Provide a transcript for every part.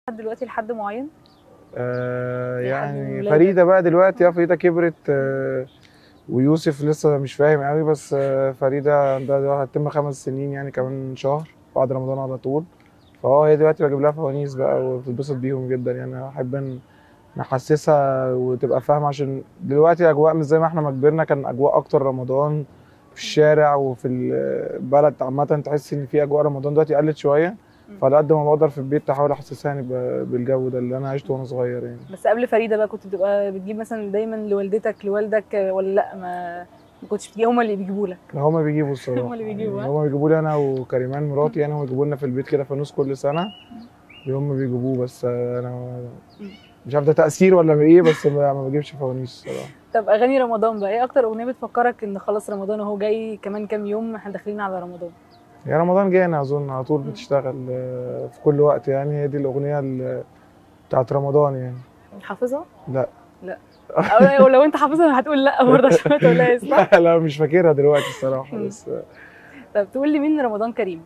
لحد دلوقتي لحد معين آه يعني يعني ولادك. فريده بقى دلوقتي اه فريده كبرت آه ويوسف لسه مش فاهم قوي بس آه فريده عندها دلوقتي هتتم خمس سنين يعني كمان شهر بعد رمضان على طول فهو هي دلوقتي بجيب لها فوانيس بقى وبتتبسط بيهم جدا يعني احب ان نحسسها وتبقى فاهمه عشان دلوقتي اجواء مش زي ما احنا ما كبرنا كان اجواء اكتر رمضان في الشارع وفي البلد عامه تحس ان في اجواء رمضان دلوقتي قلت شويه فعلى قد ما بقدر في البيت احاول احسسها يعني ب- بالجو ده اللي انا عشته وانا صغير يعني بس قبل فريده بقى كنت بتبقى بتجيب مثلا دايما لوالدتك لوالدك ولا لا ما ما كنتش بتجيب هما اللي بيجيبوا لك لا هما بيجيبوا الصراحه هما اللي بيجيبوا، ها؟ يعني هما بيجيبوا لي انا وكريمان مراتي يعني هما بيجيبوا لنا في البيت كده فانوس كل سنه هما بيجيبوه بس انا مش عارف ده تاثير ولا ايه بس ما ما بجيبش فوانيس الصراحه طب اغاني رمضان بقى ايه اكتر اغنيه بتفكرك ان خلاص رمضان اهو جاي كمان كام يوم احنا داخلين على رمضان يا رمضان جانا اظن على طول بتشتغل آه، في كل وقت يعني هي دي الاغنيه ال- بتاعت رمضان يعني حافظها لا لا او لو انت حافظها هتقول لا برضه عشان ما تقولهاش صح لا لا مش فاكرها دلوقتي الصراحه مم. بس آه، طب تقول لي مين رمضان كريم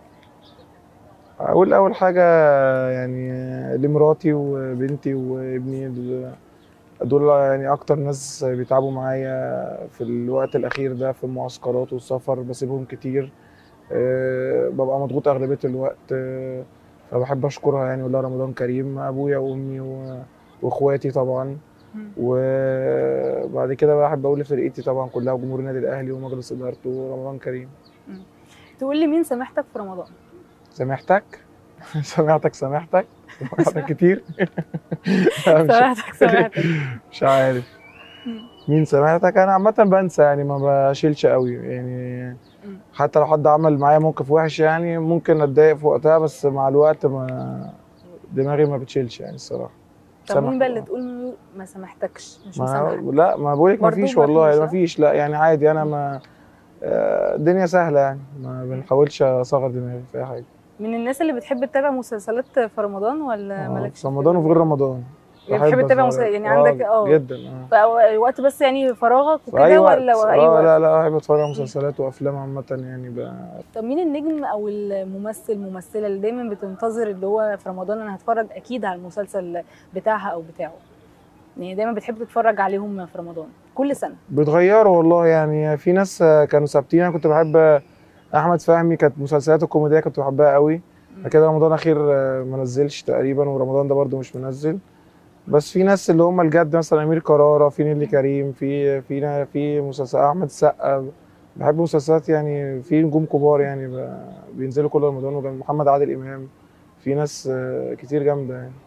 اقول اول حاجه يعني لمراتي وبنتي وابني دول- دول يعني اكتر ناس بيتعبوا معايا في الوقت الاخير ده في المعسكرات والسفر بسيبهم كتير أه ببقى مضغوط اغلبيه الوقت أه فبحب اشكرها يعني اقول لها رمضان كريم ابويا وامي و- واخواتي طبعا مم. وبعد كده بحب اقول لفرقتي طبعا كلها وجمهور النادي الاهلي ومجلس ادارته رمضان كريم تقول لي مين سامحتك في رمضان سامحتك سامحتك سامحتك سامحتك كتير لا، مش- سامحتك سامحتك مش عارف مم. مين سامحتك انا عامه بنسى يعني ما بشيلش قوي يعني مم. حتى لو حد عمل معايا موقف وحش يعني ممكن اتضايق في وقتها بس مع الوقت ما دماغي ما بتشيلش يعني الصراحه طب سامح مين بقى اللي طبعاً. تقول ما سامحتكش مش ما مسامحك لا ما بقولك ما برضو فيش ما والله فيش، ما ها؟ فيش لا يعني عادي انا ما آه، الدنيا سهله يعني ما بنحاولش اصغر دماغي في اي حاجه من الناس اللي بتحب تتابع مسلسلات في رمضان ولا آه، مالكش في رمضان وفي غير رمضان يعني بحب بتحب تتابع أتفرج. مسلسل يعني عندك اه جدا اه في وقت بس يعني فراغك في اي وكده وقت ولا اي اه وقت لا لا بحب اتفرج على مسلسلات وافلام عامه يعني ب... طب مين النجم او الممثل الممثله اللي دايما بتنتظر اللي هو في رمضان انا هتفرج اكيد على المسلسل بتاعها او بتاعه يعني دايما بتحب تتفرج عليهم في رمضان كل سنه بيتغيروا والله يعني في ناس آه، كانوا ثابتين انا كنت بحب احمد فهمي كانت مسلسلاته الكوميديه كنت بحبها قوي بعد كده رمضان اخير آه، ما نزلش تقريبا ورمضان ده برده مش منزل بس في ناس اللي هم الجد مثلا امير كرارة في نيلي كريم في في في مسلسل احمد السقا بحب مسلسلات يعني في نجوم كبار يعني ب- بينزلوا كل رمضان وجنب محمد عادل امام في ناس آه، كتير جامده يعني